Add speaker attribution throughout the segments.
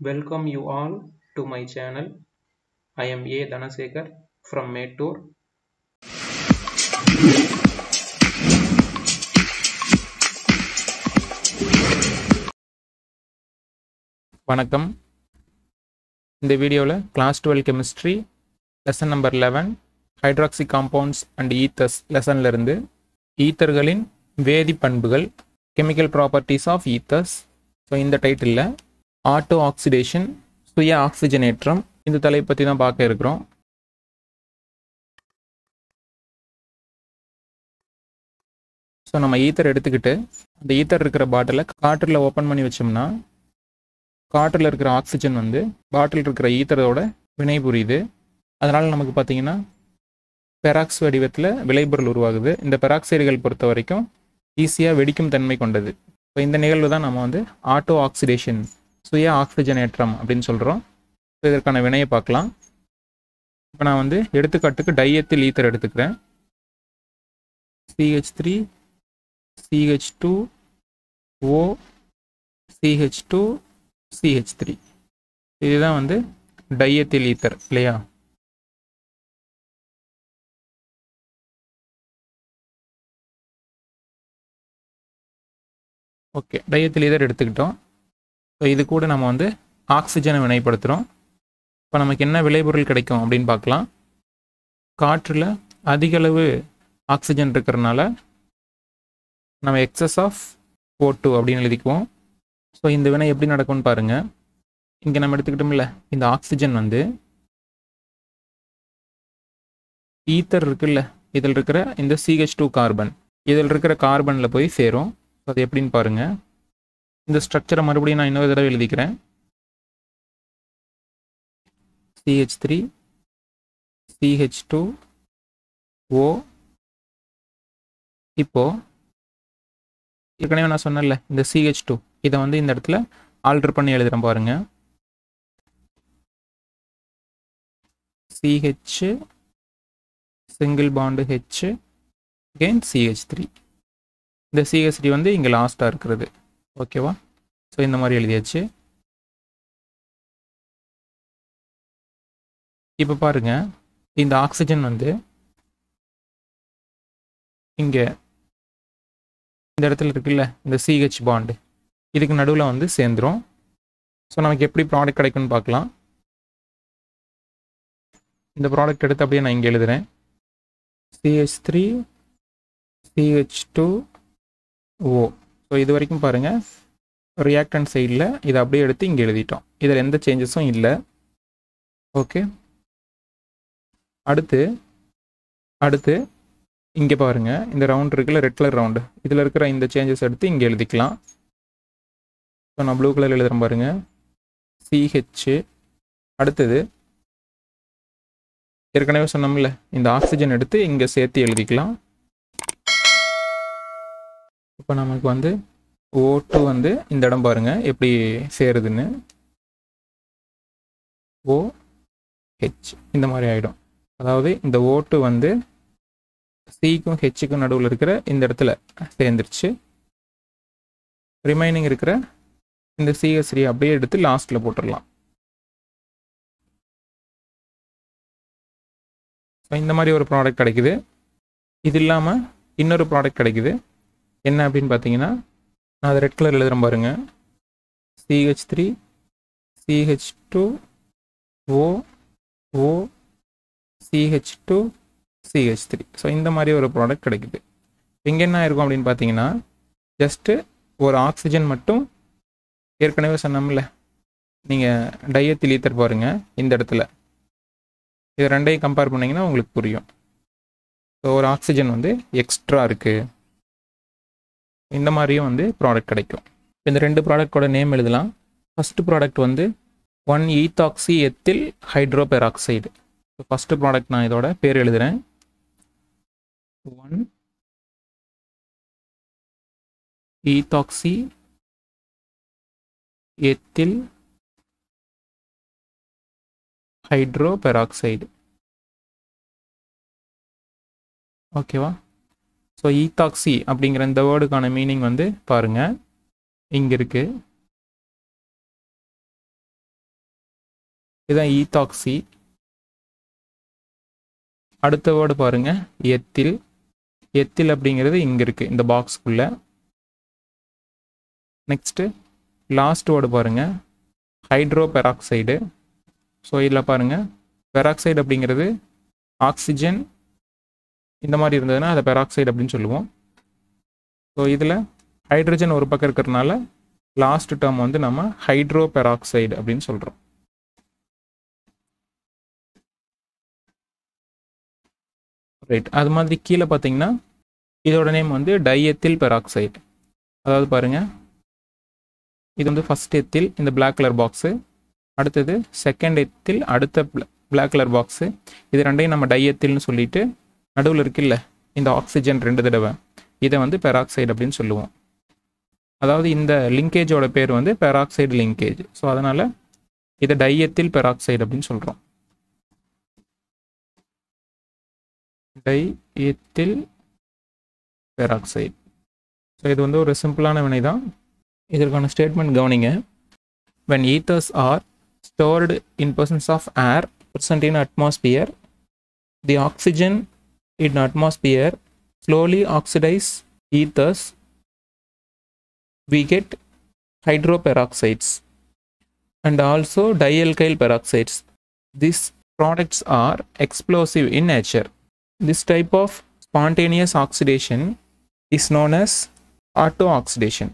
Speaker 1: Welcome you all to my channel. I am A. Dhanasekar from Mettur. வணக்கம் இந்த வீடியோவில் class twelve chemistry lesson number eleven hydroxy compounds and ethers லெசன்லேருந்து ஈத்தர்களின் வேதி பண்புகள் chemical properties of ethers so இந்த டைட்டிலில் ஆட்டோ ஆக்சிடேஷன் சுய ஆக்சிஜனேற்றம் இந்த தலைப்பை பற்றி தான் பார்க்க இருக்கிறோம் ஸோ நம்ம ஈத்தர் எடுத்துக்கிட்டு அந்த ஈத்தர் இருக்கிற பாட்டிலை காற்றில் ஓப்பன் பண்ணி வச்சோம்னா காற்றில் இருக்கிற ஆக்சிஜன் வந்து பாட்டில் இருக்கிற ஈத்தரோட வினை புரியுது அதனால் நமக்கு பார்த்தீங்கன்னா பெராக்ஸ் வடிவத்தில் விளைபொருள் உருவாகுது இந்த பெராக்சைடுகள் பொறுத்த வரைக்கும் ஈஸியாக வெடிக்கும் தன்மை கொண்டது ஸோ இந்த நிகழ்வு தான் நம்ம வந்து ஆட்டோ ஆக்சிடேஷன் சுய ஆக்சிஜனேற்றம் அப்படின்னு சொல்கிறோம் ஸோ இதற்கான வினையை பார்க்கலாம் இப்போ நான் வந்து எடுத்துக்காட்டுக்கு டையத்தில் ஈத்தர் எடுத்துக்கிறேன் C H three C H two O C H two C H three இதுதான் வந்து டையத்தில் ஈத்தர் இல்லையா ஓகே டையத்தில் ஈதர் எடுத்துக்கிட்டோம் ஸோ இது கூட நம்ம வந்து ஆக்சிஜனை வினைப்படுத்துகிறோம் இப்போ நமக்கு என்ன விளைபொருள் கிடைக்கும் அப்படின்னு பார்க்கலாம் காற்றில் அதிக அளவு ஆக்சிஜன் இருக்கிறனால நம்ம எக்ஸஸ் ஆஃப் ஓ டூ அப்படின்னு எழுதிக்குவோம் ஸோ இந்த வினை எப்படி நடக்கும்னு பாருங்கள் இங்கே நம்ம எடுத்துக்கிட்டோம்ல இந்த ஆக்சிஜன் வந்து ஈத்தர் இருக்குல்ல இதில் இருக்கிற இந்த சிஹெச் டூ கார்பன் இதில் இருக்கிற கார்பனில் போய் சேரும் அது எப்படின்னு பாருங்கள் இந்த ஸ்ட்ரக்சரை மறுபடியும் நான் இன்னொரு தடவை எழுதிக்கிறேன் C H three C H two O இப்போ ஏற்கனவே நான் சொன்னேன்ல இந்த சிஹெச் டூ இதை வந்து இந்த இடத்துல ஆல்டர் பண்ணி எழுதுகிறேன் பாருங்க C H single bond H again C H three இந்த சிஹெச் த்ரீ வந்து இங்கே லாஸ்ட்டாக இருக்கிறது ஓகேவா ஸோ இந்த மாதிரி எழுதியாச்சு இப்போ பாருங்க இந்த ஆக்சிஜன் வந்து இங்கே இந்த இடத்துல இருக்குல்ல இந்த சிஹெச் பாண்டு இதுக்கு நடுவில் வந்து சேர்ந்துரும் ஸோ நமக்கு எப்படி ப்ராடக்ட் கிடைக்கும்னு பார்க்கலாம் இந்த ப்ராடக்ட் எடுத்து அப்படியே நான் இங்கே எழுதுகிறேன் C H three C H two O so இது வரைக்கும் பாருங்கள் ரியாக்டன் சைடில் இதை அப்படியே எடுத்து இங்கே எழுதிட்டோம் இதில் எந்த சேஞ்சஸும் இல்லை ஓகே அடுத்து அடுத்து இங்கே பாருங்கள் இந்த ரவுண்ட் இருக்குல்ல ரெட் கலர் ரவுண்டு இதில் இருக்கிற இந்த சேஞ்சஸ் எடுத்து இங்கே எழுதிக்கலாம் ஸோ நான் ப்ளூ கலர் எழுதுகிறேன் பாருங்கள் சிஹெச் அடுத்தது ஏற்கனவே சொன்னோம்ல இந்த ஆக்சிஜன் எடுத்து இங்கே சேர்த்து எழுதிக்கலாம் இப்போ நமக்கு வந்து ஓ டூ வந்து இந்த இடம் பாருங்கள் எப்படி சேருதுன்னு ஓ ஹெச் இந்த மாதிரி ஆகிடும் அதாவது இந்த ஓ டூ வந்து சிக்கும் ஹெச்சுக்கும் நடுவில் இருக்கிற இந்த இடத்துல சேர்ந்துருச்சு ரிமைனிங் இருக்கிற இந்த சிஎஸ்ரி அப்படியே எடுத்து லாஸ்ட்டில் போட்டுடலாம் இந்த மாதிரி ஒரு ப்ராடக்ட் கிடைக்குது இது இல்லாமல் இன்னொரு ப்ராடக்ட் கிடைக்குது என்ன அப்படின்னு பார்த்தீங்கன்னா நான் அதை ரெட் கலர் எழுதுகிறேன் பாருங்க C H three C H two O O C H two C H three so இந்த மாதிரி ஒரு ப்ராடக்ட் கிடைக்குது இங்கே என்ன இருக்கும் அப்படின்னு பார்த்தீங்கன்னா ஜஸ்ட்டு ஒரு ஆக்சிஜன் மட்டும் ஏற்கனவே சொன்னோம்ல நீங்கள் டையத்தில் ஈத்தர் பாருங்கள் இந்த இடத்துல இது ரெண்டையும் கம்பேர் பண்ணிங்கன்னா உங்களுக்கு புரியும் ஸோ ஒரு ஆக்சிஜன் வந்து எக்ஸ்ட்ரா இருக்குது இந்த மாதிரியும் வந்து ப்ராடக்ட் கிடைக்கும் இந்த ரெண்டு ப்ராடக்டோட நேம் எழுதலாம் ஃபஸ்ட்டு ப்ராடக்ட் வந்து one ethoxy ethyl hydroperoxide so first product நான் இதோட பேர் எழுதுகிறேன் one ethoxy ethyl hydroperoxide ஓகேவா ஸோ ஈத்தாக்சி அப்படிங்கிற இந்த வேர்டுக்கான மீனிங் வந்து பாருங்கள் இங்கே இருக்குது இதுதான் ஈத்தாக்சி அடுத்த வேர்டு பாருங்க எத்தில் எத்தில் அப்படிங்கிறது இங்கே இருக்குது இந்த பாக்ஸ்க்குள்ள நெக்ஸ்ட்டு லாஸ்ட் வேர்டு பாருங்க ஹைட்ரோ பெராக்சைடு ஸோ இதில் பாருங்க பெராக்சைடு அப்படிங்கிறது ஆக்சிஜன் இந்த மாதிரி இருந்ததுன்னா அதை பெராக்சைடு அப்படின்னு சொல்லுவோம் ஸோ இதில் ஹைட்ரஜன் ஒரு பக்கம் இருக்கிறதுனால லாஸ்ட் டேர்ம் வந்து நம்ம ஹைட்ரோ பெராக்சைடு அப்படின்னு சொல்கிறோம் ரைட் அது மாதிரி கீழே பார்த்தீங்கன்னா இதோட நேம் வந்து டைஎத்தில் பெராக்சைடு அதாவது பாருங்க இது வந்து ஃபர்ஸ்ட் எத்தில் இந்த பிளாக் கலர் பாக்ஸு அடுத்தது செகண்ட் எத்தில் அடுத்த பிளாக் கலர் பாக்ஸு இது ரெண்டையும் நம்ம டைஎத்தில்னு சொல்லிட்டு நடுவில் இருக்குல்ல இந்த ஆக்சிஜன் ரெண்டு தடவை இதை வந்து பெராக்சைடு அப்படின்னு சொல்லுவோம் அதாவது இந்த லிங்கேஜோட பேர் வந்து பெராக்சைடு லிங்கேஜ் ஸோ அதனால் இதை டைஎத்தில் பெராக்சைடு அப்படின்னு சொல்கிறோம் டைஎத்தில் பெராக்சைடு ஸோ இது வந்து ஒரு சிம்பிளான வினை தான் இதற்கான ஸ்டேட்மெண்ட் கவனிங்க when ethers are stored in persons of air percent in atmosphere the oxygen in atmosphere slowly oxidize ethers we get hydroperoxides and also dialkyl peroxides these products are explosive in nature this type of spontaneous oxidation is known as autooxidation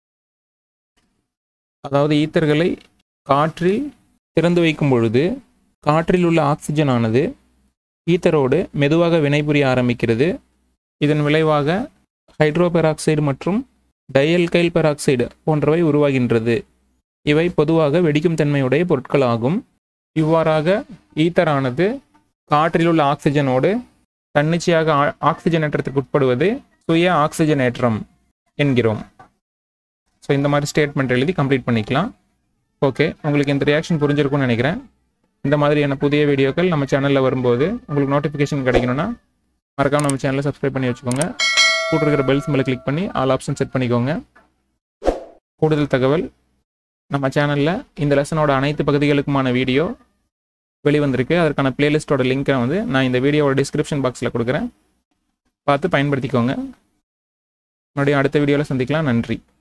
Speaker 1: அதாவது ஈத்தர்களை காற்றில் திறந்து வைக்கும் பொழுது காற்றில் உள்ள oxygen ஆனது ஈத்தரோடு மெதுவாக வினைபுரிய ஆரம்பிக்கிறது இதன் விளைவாக ஹைட்ரோபெராக்சைடு மற்றும் டையல்கைல் பெராக்சைடு போன்றவை உருவாகின்றது இவை பொதுவாக வெடிக்கும் தன்மையுடைய பொருட்களாகும் இவ்வாறாக ஈத்தரானது காற்றில் உள்ள ஆக்சிஜனோடு தன்னிச்சையாக ஆக்சிஜனேற்றத்திற்கு உட்படுவது சுய ஆக்சிஜனேற்றம் என்கிறோம் ஸோ இந்த மாதிரி ஸ்டேட்மெண்ட் எழுதி கம்ப்ளீட் பண்ணிக்கலாம் ஓகே உங்களுக்கு இந்த ரியாக்ஷன் புரிஞ்சிருக்கும்னு நினைக்கிறேன் இந்த மாதிரியான புதிய வீடியோக்கள் நம்ம சேனலில் வரும்போது உங்களுக்கு நோட்டிஃபிகேஷன் கிடைக்கணும்னா மறக்காம நம்ம சேனலை சப்ஸ்கிரைப் பண்ணி வச்சுக்கோங்க கூட இருக்கிற பெல் சிம்பிளை கிளிக் பண்ணி ஆல் ஆப்ஷன் செட் பண்ணிக்கோங்க கூடுதல் தகவல் நம்ம சேனலில் இந்த லெசனோட அனைத்து பகுதிகளுக்குமான வீடியோ வெளிவந்திருக்கு அதற்கான பிளேலிஸ்ட்டோட லிங்க்கை வந்து நான் இந்த வீடியோவோட டிஸ்கிரிப்ஷன் பாக்ஸில் கொடுக்குறேன் பார்த்து பயன்படுத்திக்கோங்க மறுபடியும் அடுத்த வீடியோவில் சந்திக்கலாம் நன்றி